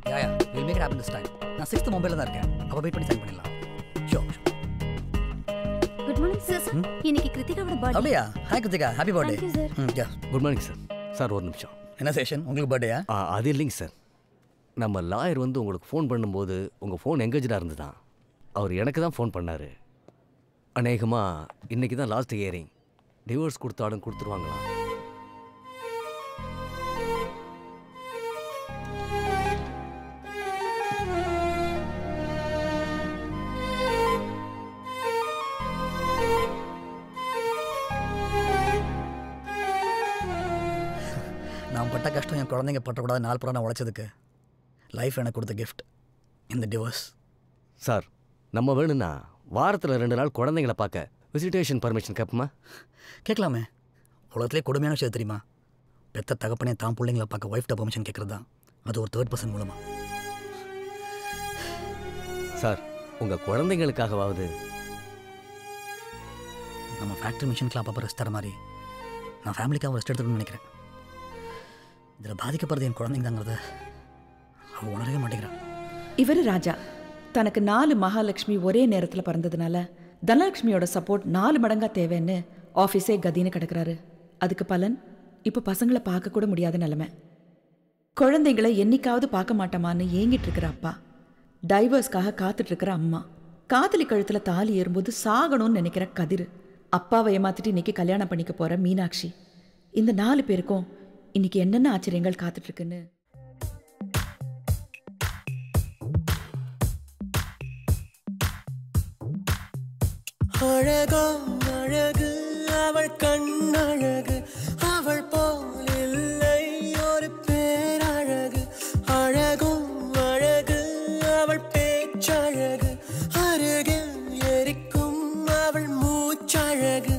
Yeah yeah will make it happen this time நான் sixth மொபைலில் தான் இருக்கேன் அப்போ வெயிட் பண்ணி சைன் பண்ணிடலாம் ஷோ குட் மார்னிங் சார் இன்னைக்கு கிருத்திகாவோட பர்த்டே அப்படியா hi Krithika happy birthday Thank you, sir. Hmm yeah good morning sir sir ஒரு நிமிஷம் என்ன சேஷன் உங்களுக்கு பர்த்டேயா ஆ, அது இல்லைங்க சார் நம்ம லாயர் வந்து உங்களுக்கு ஃபோன் பண்ணும்போது உங்கள் ஃபோன் எங்கேஜாக இருந்துதான் அவர் எனக்கு தான் ஃபோன் பண்ணார் அநேகமாக இன்னைக்கு தான் லாஸ்ட் ஹியரிங் டிவோர்ஸ் கொடுத்தாலும் கொடுத்துருவாங்களாம் நான் பட்ட கஷ்டம் என் குழந்தைங்க பட்டக்கூடாது நாள் புறம் நான் உழைச்சதுக்கு லைஃப் எனக்கு கொடுத்த கிஃப்ட் இந்த டிவோர்ஸ் சார் நம்ம வேணும்னா வாரத்தில் ரெண்டு நாள் குழந்தைங்கள பார்க்க விசிட்டேஷன் பர்மிஷன் கேட்போமா கேட்கலாமே உலகத்திலே கொடுமையான விஷயம் தெரியுமா பெத்த தகப்பனே தான் பிள்ளைங்களை பார்க்க ஒய்ஃப்ட பெர்மிஷன் கேட்குறது தான் அது ஒரு தேர்ட் பர்சன் மூலமா சார் உங்கள் குழந்தைங்களுக்காகவாவது நம்ம ஃபேக்ட்ரி மிஷினுக்குலாம் அப்பப்போ ரெஸ்ட் தர மாதிரி நான் ஃபேமிலிக்காக ரெஸ்ட் எடுத்துக்கணும்னு நினைக்கிறேன் இதில் பாதிக்கப்படுறது என் குழந்தைங்க தாங்கிறத அவள் உணரவே மாட்டேங்கிறான் இவர் ராஜா தனக்கு நாலு மகாலட்சுமி ஒரே நேரத்தில் பிறந்ததுனால தனலட்சுமியோட சப்போர்ட் நாலு மடங்கா தேவைன்னு ஆஃபீஸே கதின்னு கிடக்குறாரு அதுக்கு பலன் இப்போ பசங்களை பார்க்க கூட முடியாத நிலைமை குழந்தைங்களை என்னைக்காவது பார்க்க மாட்டோமான்னு ஏங்கிட்டு இருக்கிற அப்பா டைவர்ஸ்க்காக காத்துட்டு இருக்கிற அம்மா காதலி கழுத்துல தாலி ஏறும்போது சாகணும்னு நினைக்கிற கதிர் அப்பாவை ஏமாத்திட்டு இன்னைக்கு கல்யாணம் பண்ணிக்க போற மீனாட்சி இந்த நாலு பேருக்கும் இன்னைக்கு என்னென்ன ஆச்சரியங்கள் காத்துட்டு இருக்குன்னு அழகோ அழகு அவள் கண்ணழகு அவள் போல் இல்லை ஒரு பேரழகு அழகும் அழகு அவள் பேச்சழகு அருகில் எரிக்கும் அவள் மூச்சழகு